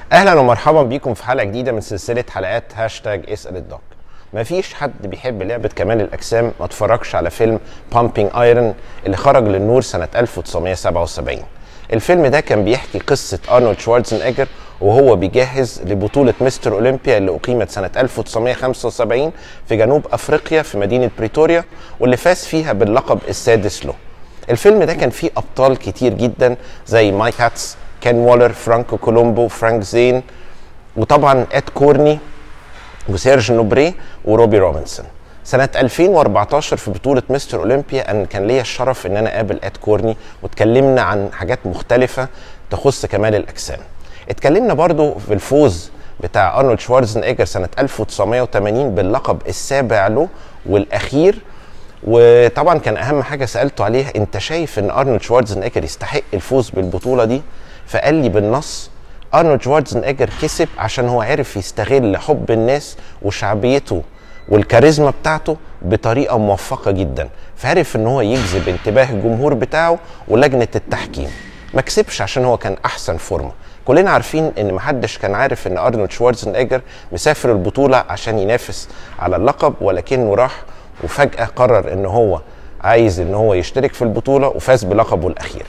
اهلا ومرحبا بيكم في حلقه جديده من سلسله حلقات هاشتاج اسال الدوك مفيش حد بيحب لعبه كمال الاجسام ما اتفرجش على فيلم بامبينج ايرون اللي خرج للنور سنه 1977 الفيلم ده كان بيحكي قصه ارنولد شوارزنيجر وهو بيجهز لبطوله مستر اولمبيا اللي اقيمت سنه 1975 في جنوب افريقيا في مدينه بريتوريا واللي فاز فيها باللقب السادس له الفيلم ده كان فيه ابطال كتير جدا زي مايك هاتس كان وولر فرانكو كولومبو فرانك زين وطبعا اد كورني وسيرج نوبري وروبي روبنسون سنة 2014 في بطولة مستر اولمبيا انا كان ليا الشرف ان انا اقابل اد كورني واتكلمنا عن حاجات مختلفة تخص كمال الاجسام. اتكلمنا برضو في الفوز بتاع ارنولد شوارزنيجر سنة 1980 باللقب السابع له والاخير وطبعا كان اهم حاجه سالته عليها انت شايف ان ارنولد شوارزنيجر يستحق الفوز بالبطوله دي فقال لي بالنص ارنولد شوارزنيجر كسب عشان هو عرف يستغل حب الناس وشعبيته والكاريزما بتاعته بطريقه موفقه جدا فعرف ان هو يجذب انتباه الجمهور بتاعه ولجنه التحكيم ما كسبش عشان هو كان احسن فورمه كلنا عارفين ان محدش كان عارف ان ارنولد شوارزنيجر مسافر البطوله عشان ينافس على اللقب ولكنه راح وفجاه قرر ان هو عايز ان هو يشترك في البطوله وفاز بلقبه الاخير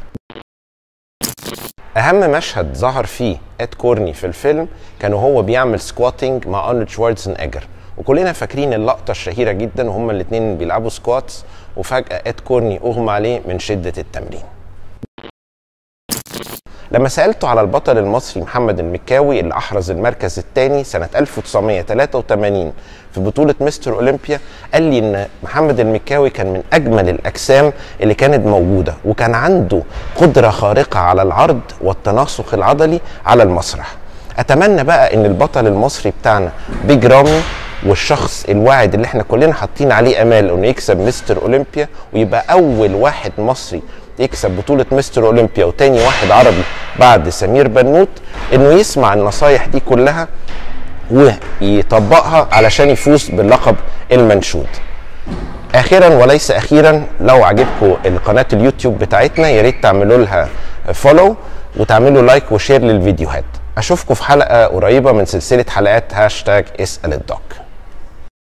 اهم مشهد ظهر فيه اد كورني في الفيلم كان هو بيعمل سكواتنج مع ارنولد شوارزنيجر وكلنا فاكرين اللقطه الشهيره جدا وهما الاثنين بيلعبوا سكواتس وفجاه اد كورني اغمى عليه من شده التمرين لما سالته على البطل المصري محمد المكاوي اللي احرز المركز الثاني سنه 1983 في بطوله مستر اولمبيا قال لي ان محمد المكاوي كان من اجمل الاجسام اللي كانت موجوده وكان عنده قدره خارقه على العرض والتناسق العضلي على المسرح اتمنى بقى ان البطل المصري بتاعنا بيج رامي والشخص الواعد اللي احنا كلنا حاطين عليه امال انه يكسب مستر اولمبيا ويبقى اول واحد مصري يكسب بطولة مستر اولمبيا وتاني واحد عربي بعد سمير بنوت انه يسمع النصايح دي كلها ويطبقها علشان يفوز باللقب المنشود اخيرا وليس اخيرا لو عجبكم القناة اليوتيوب بتاعتنا يا ريت تعملوا لها فولو وتعملوا لايك وشير للفيديوهات اشوفكم في حلقة قريبة من سلسلة حلقات هاشتاج اسأل الدوك